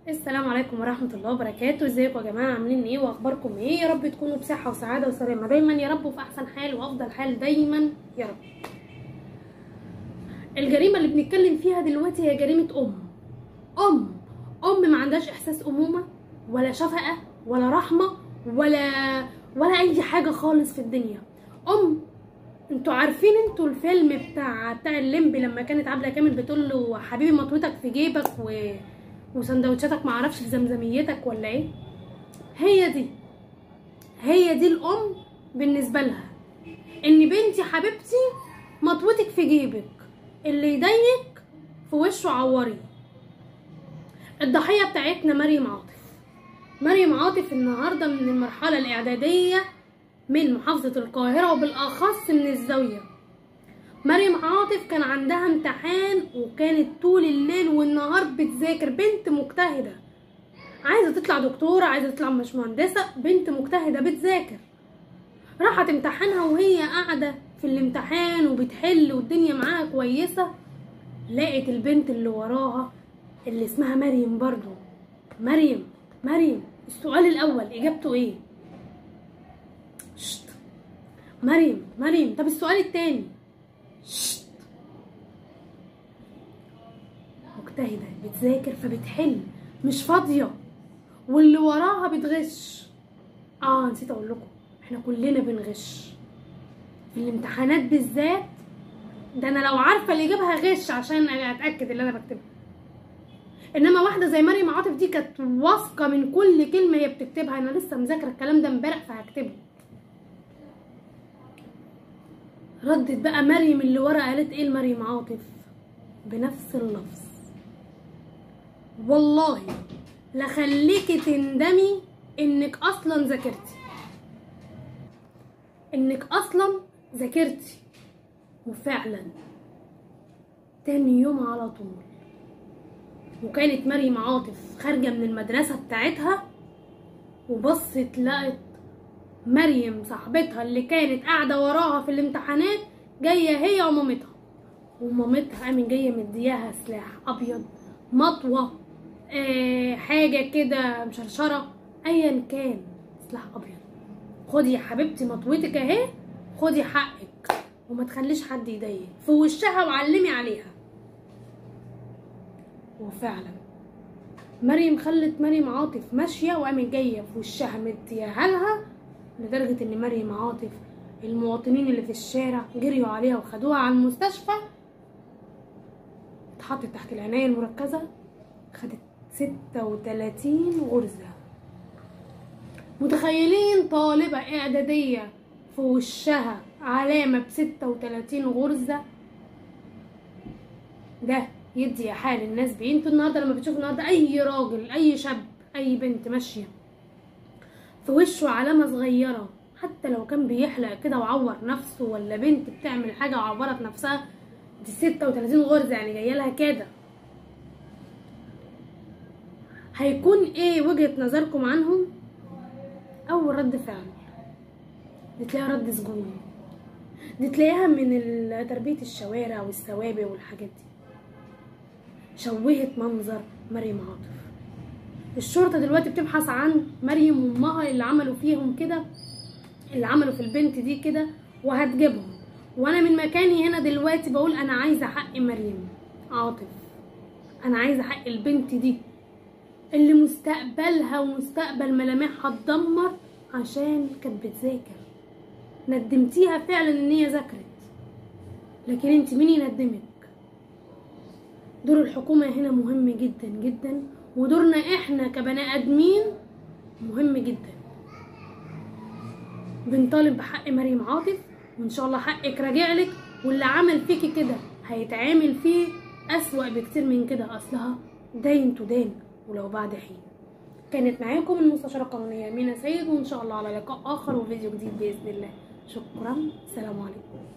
السلام عليكم ورحمة الله وبركاته ازيكم يا جماعة عاملين ايه واخباركم ايه يا رب تكونوا بصحة وسعادة وسلامة دايما يا رب وفي احسن حال وافضل حال دايما يا رب الجريمة اللي بنتكلم فيها دلوقتي هي جريمة ام ام ام ما عندهاش احساس امومة ولا شفقة ولا رحمة ولا ولا اي حاجة خالص في الدنيا ام انتوا عارفين انتوا الفيلم بتاع بتاع الليمبي لما كانت عبلة كامل بتقول له حبيبي مطوتك في جيبك و... وسندوتشاتك معرفش في زمزميتك ولا ايه هي دي هي دي الام بالنسبه لها ان بنتي حبيبتي مطوتك في جيبك اللي يضايقك في وشه عوري الضحيه بتاعتنا مريم عاطف مريم عاطف النهارده من المرحله الاعداديه من محافظه القاهره وبالاخص من الزاويه مريم عاطف كان عندها امتحان وكانت طول الليل والنهار بتذاكر بنت مجتهده عايزه تطلع دكتوره عايزه تطلع مش مهندسه بنت مجتهده بتذاكر راحت امتحانها وهي قاعده في الامتحان وبتحل والدنيا معاها كويسه لقت البنت اللي وراها اللي اسمها مريم برضو مريم مريم السؤال الاول اجابته ايه شت. مريم مريم طب السؤال التاني شت. مجتهدة بتذاكر فبتحل مش فاضية واللي وراها بتغش اه نسيت اقول لكم احنا كلنا بنغش في الامتحانات بالذات ده انا لو عارفه اللي اجابها غش عشان اتاكد اللي انا بكتبها انما واحده زي مريم عاطف دي كانت واثقه من كل كلمه هي بتكتبها انا لسه مذاكره الكلام ده امبارح فهكتبه ردت بقى مريم اللي ورا قالت ايه لمريم عاطف بنفس اللفظ والله لخليكي تندمي انك اصلا ذاكرتي انك اصلا ذاكرتي وفعلا تاني يوم على طول وكانت مريم عاطف خارجة من المدرسة بتاعتها وبصت لقت مريم صاحبتها اللي كانت قاعده وراها في الامتحانات جايه هي ومامتها ومامتها قامت جايه مدياها سلاح ابيض مطوه آه حاجه كده مشرشره ايا كان سلاح ابيض خدي يا حبيبتي مطوتك اهي خدي حقك وما تخليش حد يضايقك في وشها وعلمي عليها وفعلا مريم خلت مريم عاطف ماشيه وقامت جايه في وشها مديها لها لدرجة إن مريم عاطف المواطنين اللي في الشارع جريوا عليها وخدوها على المستشفى اتحطت تحت العناية المركزة خدت ستة وتلاتين غرزة متخيلين طالبة إعدادية في وشها علامة بستة وتلاتين غرزة ده يدي حال الناس بيه انتوا النهارده لما بتشوفوا النهارده اي راجل اي شاب اي بنت ماشيه في وشه علامة صغيرة حتى لو كان بيحلق كده وعور نفسه ولا بنت بتعمل حاجة وعورت نفسها دي ستة وتلاتين غرزة يعني جاية لها كده هيكون ايه وجهة نظركم عنهم اول رد فعل دي تلاقيها رد سجون دي تلاقيها من تربية الشوارع والسوابق والحاجات دي شوهت منظر مريم عاطف الشرطة دلوقتي بتبحث عن مريم وامها اللي عملوا فيهم كده اللي عملوا في البنت دي كده وهتجيبهم وانا من مكاني هنا دلوقتي بقول انا عايزة حق مريم عاطف انا عايزة حق البنت دي اللي مستقبلها ومستقبل ملامحها اتدمر عشان كانت بتذاكر ندمتيها فعلا ان هي ذاكرت لكن انت مين يندمك دور الحكومة هنا مهم جدا جدا ودورنا احنا كبني ادمين مهم جدا بنطالب بحق مريم عاطف وان شاء الله حقك راجعلك واللي عمل فيكي كده هيتعامل فيه اسوأ بكتير من كده اصلها دين تدان ولو بعد حين كانت معاكم المستشارة القانونية أمينة سيد وإن شاء الله على لقاء آخر وفيديو جديد بإذن الله شكرا سلام عليكم